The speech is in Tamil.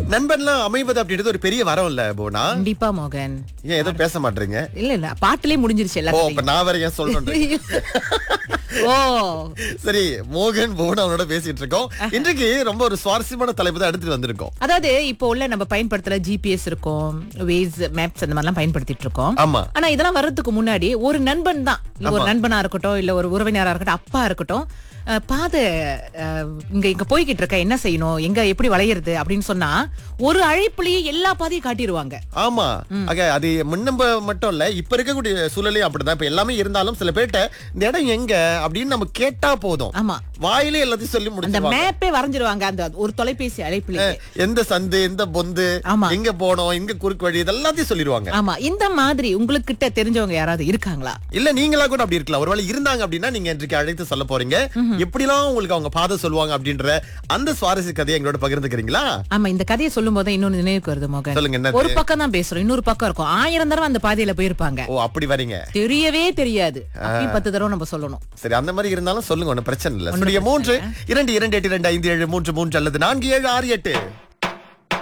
நண்பன்லாம் அமைவது அப்படின்றது ஒரு பெரிய வரம் இல்ல போனா கண்டிப்பா மோகன் ஏன் ஏதோ பேச மாட்டீங்க இல்ல இல்ல பாட்டுலயே முடிஞ்சிருச்சு ஓ எல்லாத்தையும் அப்ப நான் வேற ஏன் சொல்றேன் ஓ சரி மோகன் போனா அவனோட பேசிட்டு இருக்கோம் இன்றைக்கு ரொம்ப ஒரு சுவாரஸ்யமான தலைப்பு தான் எடுத்துட்டு வந்திருக்கோம் அதாவது இப்போ உள்ள நம்ம பயன்படுத்துற ஜிபிஎஸ் இருக்கும் வேஸ் மேப்ஸ் அந்த மாதிரிலாம் பயன்படுத்திட்டு இருக்கோம் ஆமா ஆனா இதெல்லாம் வர்றதுக்கு முன்னாடி ஒரு நண்பன் தான் இல்ல ஒரு நண்பனா இருக்கட்டும் இல்ல ஒரு உறவினரா இருக்கட்டும் அப்பா இருக்கட்டும் அஹ், பாதை அஹ், இங்க இங்க போய்கிட்டு இருக்க என்ன செய்யணும் எங்க எப்படி வளையிறது அப்படின்னு சொன்னா ஒரு அழைப்புலயே எல்லா பாதையும் காட்டிடுவாங்க ஆமா ஆக அது முன்னம்ப மட்டும் இல்ல இப்ப இருக்கக்கூடிய சூழலையும் அப்படிதான் இப்ப எல்லாமே இருந்தாலும் சில பேர்ட்ட இந்த இடம் எங்க அப்படின்னு நம்ம கேட்டா போதும் ஆமா வாயிலே எல்லாத்தையும் சொல்லி அந்த முடிச்சிருவாங்க மேப்பே வரைஞ்சிருவாங்க அந்த ஒரு தொலைபேசி அழைப்புலயே எந்த சந்து எந்த பொந்து ஆமா. எங்க போனோம் எங்க குறுக்கு வழி இதெல்லாத்தையும் சொல்லிடுவாங்க ஆமா இந்த மாதிரி உங்களுக்கு கிட்ட தெரிஞ்சவங்க யாராவது இருக்காங்களா இல்ல நீங்களா கூட அப்படி இருக்கலாம் ஒருவேளை இருந்தாங்க அப்படின்னா நீங்க இன்றைக்கு அழைத்து சொல்ல போறீங்க எப்படிலாம் உங்களுக்கு அவங்க பாதை சொல்லுவாங்க அப்படின்ற அந்த சுவாரஸ்ய கதையை எங்களோட பகிர்ந்துக்கிறீங்களா ஆமா இந்த கதையை சொல்லும் போது இன்னொன்னு நினைவுக்கு வருது மோகன் சொல்லுங்க என்ன ஒரு பக்கம் தான் பேசுறோம் இன்னொரு பக்கம் இருக்கும் ஆயிரம் தடவை அந்த பாதையில போயிருப்பாங்க ஓ அப்படி வரீங்க தெரியவே தெரியாது அப்படி பத்து தடவை நம்ம சொல்லணும் சரி அந்த மாதிரி இருந்தாலும் சொல்லுங்க ஒண்ணும் பிரச்சனை இல்ல ஸ்டுடியோ மூன்று இரண்டு இரண்டு எட்டு இரண்டு ஐந்து ஏழு மூன்று மூன்று அல்லது நான்கு ஏழு ஆறு எட்டு